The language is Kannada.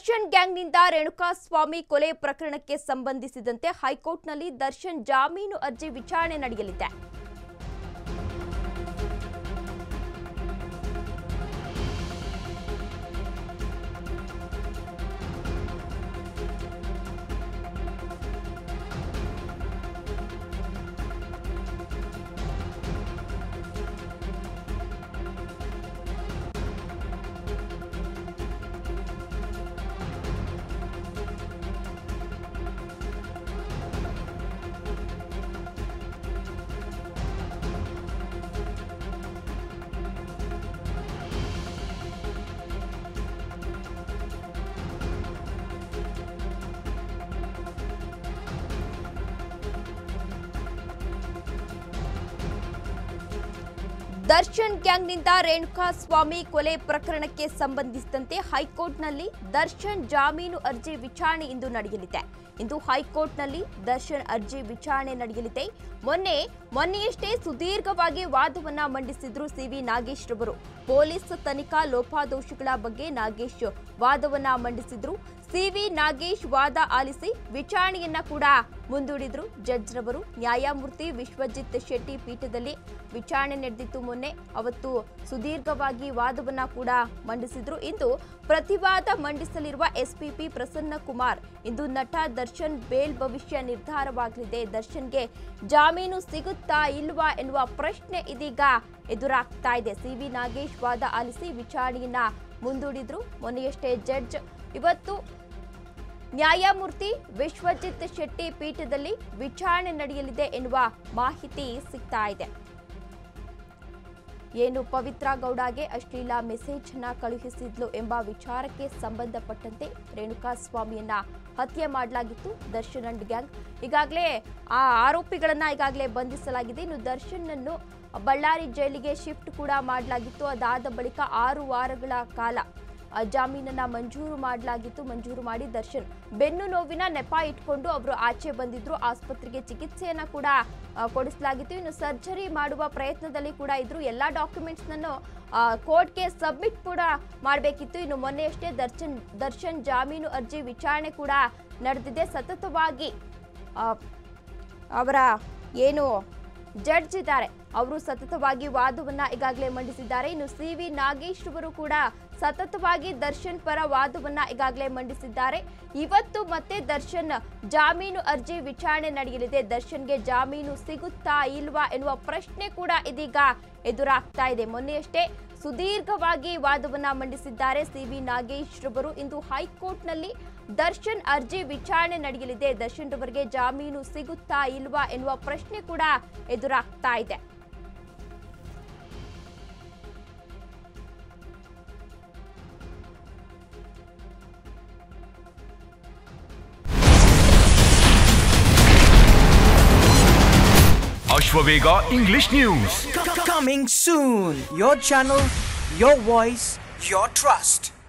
ದರ್ಶನ್ ಗ್ಯಾಂಗ್ನಿಂದ ರೇಣುಕಾಸ್ವಾಮಿ ಕೊಲೆ ಪ್ರಕರಣಕ್ಕೆ ಸಂಬಂಧಿಸಿದಂತೆ ಹೈಕೋರ್ಟ್ನಲ್ಲಿ ದರ್ಶನ್ ಜಾಮೀನು ಅರ್ಜಿ ವಿಚಾರಣೆ ನಡೆಯಲಿದೆ ದರ್ಶನ್ ಗ್ಯಾಂಗ್ನಿಂದ ರೇಣುಕಾಸ್ವಾಮಿ ಕೊಲೆ ಪ್ರಕರಣಕ್ಕೆ ಸಂಬಂಧಿಸಿದಂತೆ ಹೈಕೋರ್ಟ್ನಲ್ಲಿ ದರ್ಶನ್ ಜಾಮೀನು ಅರ್ಜಿ ವಿಚಾರಣೆ ಇಂದು ನಡೆಯಲಿದೆ ಇಂದು ಹೈಕೋರ್ಟ್ನಲ್ಲಿ ದರ್ಶನ್ ಅರ್ಜಿ ವಿಚಾರಣೆ ನಡೆಯಲಿದೆ ಮೊನ್ನೆ ಮೊನ್ನೆಯಷ್ಟೇ ಸುದೀರ್ಘವಾಗಿ ವಾದವನ್ನ ಮಂಡಿಸಿದ್ರು ಸಿವಿ ನಾಗೇಶ್ ರವರು ಪೊಲೀಸ್ ತನಿಖಾ ಲೋಪದೋಷಗಳ ಬಗ್ಗೆ ನಾಗೇಶ್ ವಾದವನ್ನ ಮಂಡಿಸಿದ್ರು ಸಿವಿ ನಾಗೇಶ್ ವಾದ ಆಲಿಸಿ ವಿಚಾರಣೆಯನ್ನ ಕೂಡ ಮುಂದೂಡಿದ್ರು ಜಡ್ಜ್ ರವರು ನ್ಯಾಯಮೂರ್ತಿ ವಿಶ್ವಜಿತ್ ಶೆಟ್ಟಿ ಪೀಠದಲ್ಲಿ ವಿಚಾರಣೆ ನಡೆದಿತ್ತು ಮೊನ್ನೆ ಅವತ್ತು ಸುದೀರ್ಘವಾಗಿ ವಾದವನ್ನ ಕೂಡ ಮಂಡಿಸಿದ್ರು ಇಂದು ಪ್ರತಿವಾದ ಮಂಡಿಸಲಿರುವ ಎಸ್ಪಿಪಿ ಪ್ರಸನ್ನ ಕುಮಾರ್ ಇಂದು ನಟ ದರ್ಶನ್ ಬೇಲ್ ಭವಿಷ್ಯ ನಿರ್ಧಾರವಾಗಲಿದೆ ದರ್ಶನ್ಗೆ ಜಾಮೀನು ಸಿಗುತ್ತಾ ಇಲ್ವಾ ಎನ್ನುವ ಪ್ರಶ್ನೆ ಇದೀಗ ಎದುರಾಗ್ತಾ ಇದೆ ಸಿವಿ ನಾಗೇಶ್ ವಾದ ಆಲಿಸಿ ವಿಚಾರಣೆಯನ್ನ ಮುಂದೂಡಿದ್ರು ಮೊನ್ನೆಯಷ್ಟೇ ಜಡ್ಜ್ ಇವತ್ತು ನ್ಯಾಯಮೂರ್ತಿ ವಿಶ್ವಜಿತ್ ಶೆಟ್ಟಿ ಪೀಠದಲ್ಲಿ ವಿಚಾರಣೆ ನಡೆಯಲಿದೆ ಎನ್ನುವ ಮಾಹಿತಿ ಸಿಗ್ತಾ ಇದೆ ಏನು ಪವಿತ್ರ ಗೌಡಗೆ ಅಶ್ಲೀಲ ಮೆಸೇಜ್ ಅನ್ನ ಕಳುಹಿಸಿದ್ಲು ಎಂಬ ವಿಚಾರಕ್ಕೆ ಸಂಬಂಧಪಟ್ಟಂತೆ ರೇಣುಕಾಸ್ವಾಮಿಯನ್ನ ಹತ್ಯೆ ಮಾಡಲಾಗಿತ್ತು ದರ್ಶನ್ ಅಂಡ್ ಗ್ಯಾಂಗ್ ಈಗಾಗಲೇ ಆ ಆರೋಪಿಗಳನ್ನ ಈಗಾಗಲೇ ಬಂಧಿಸಲಾಗಿದೆ ಇನ್ನು ದರ್ಶನ್ ಅನ್ನು ಬಳ್ಳಾರಿ ಜೈಲಿಗೆ ಶಿಫ್ಟ್ ಕೂಡ ಮಾಡಲಾಗಿತ್ತು ಅದಾದ ಬಳಿಕ ಆರು ವಾರಗಳ ಕಾಲ ಆ, ಜಾಮೀನನ್ನ ಮಂಜೂರು ಮಾಡಲಾಗಿತ್ತು ಮಂಜೂರು ಮಾಡಿ ದರ್ಶನ್ ಬೆನ್ನು ನೋವಿನ ನೆಪ ಇಟ್ಕೊಂಡು ಅವರು ಆಚೆ ಬಂದಿದ್ರು ಆಸ್ಪತ್ರೆಗೆ ಚಿಕಿತ್ಸೆಯನ್ನ ಕೂಡ ಆ, ಕೊಡಿಸಲಾಗಿತ್ತು ಇನ್ನು ಸರ್ಜರಿ ಮಾಡುವ ಪ್ರಯತ್ನದಲ್ಲಿ ಕೂಡ ಇದ್ರು ಎಲ್ಲಾ ಡಾಕ್ಯುಮೆಂಟ್ಸ್ ನನ್ನು ಕೋರ್ಟ್ಗೆ ಸಬ್ಮಿಟ್ ಕೂಡ ಮಾಡಬೇಕಿತ್ತು ಇನ್ನು ಮೊನ್ನೆಯಷ್ಟೇ ದರ್ಶನ್ ದರ್ಶನ್ ಜಾಮೀನು ಅರ್ಜಿ ವಿಚಾರಣೆ ಕೂಡ ನಡೆದಿದೆ ಸತತವಾಗಿ ಆ, ಅವರ ಏನು ಜಡ್ಜ್ ಇದ್ದಾರೆ ಅವರು ಸತತವಾಗಿ ವಾದವನ್ನ ಈಗಾಗಲೇ ಮಂಡಿಸಿದ್ದಾರೆ ಇನ್ನು ಸಿ ವಿ ನಾಗೇಶ್ ಅವರು ಕೂಡ ಸತತವಾಗಿ ದರ್ಶನ್ ಪರ ವಾದವನ್ನ ಈಗಾಗಲೇ ಮಂಡಿಸಿದ್ದಾರೆ ಇವತ್ತು ಮತ್ತೆ ದರ್ಶನ್ ಜಾಮೀನು ಅರ್ಜಿ ವಿಚಾರಣೆ ನಡೆಯಲಿದೆ ದರ್ಶನ್ಗೆ ಜಾಮೀನು ಸಿಗುತ್ತಾ ಇಲ್ವಾ ಎನ್ನುವ ಪ್ರಶ್ನೆ ಕೂಡ ಇದೀಗ ಎದುರಾಗ್ತಾ ಇದೆ ಮೊನ್ನೆಯಷ್ಟೇ ಸುದೀರ್ಘವಾಗಿ ವಾದವನ್ನ ಮಂಡಿಸಿದ್ದಾರೆ ಸಿ ವಿ ನಾಗೇಶ್ ರವರು ಇಂದು ಹೈಕೋರ್ಟ್ನಲ್ಲಿ ದರ್ಶನ್ ಅರ್ಜಿ ವಿಚಾರಣೆ ನಡೆಯಲಿದೆ ದರ್ಶನ್ ರವರಿಗೆ ಜಾಮೀನು ಸಿಗುತ್ತಾ ಇಲ್ವಾ ಎನ್ನುವ ಪ್ರಶ್ನೆ ಕೂಡ ಎದುರಾಗ್ತಾ ಇದೆ Ashwavega English news Coming soon. Your channel, your voice, your trust.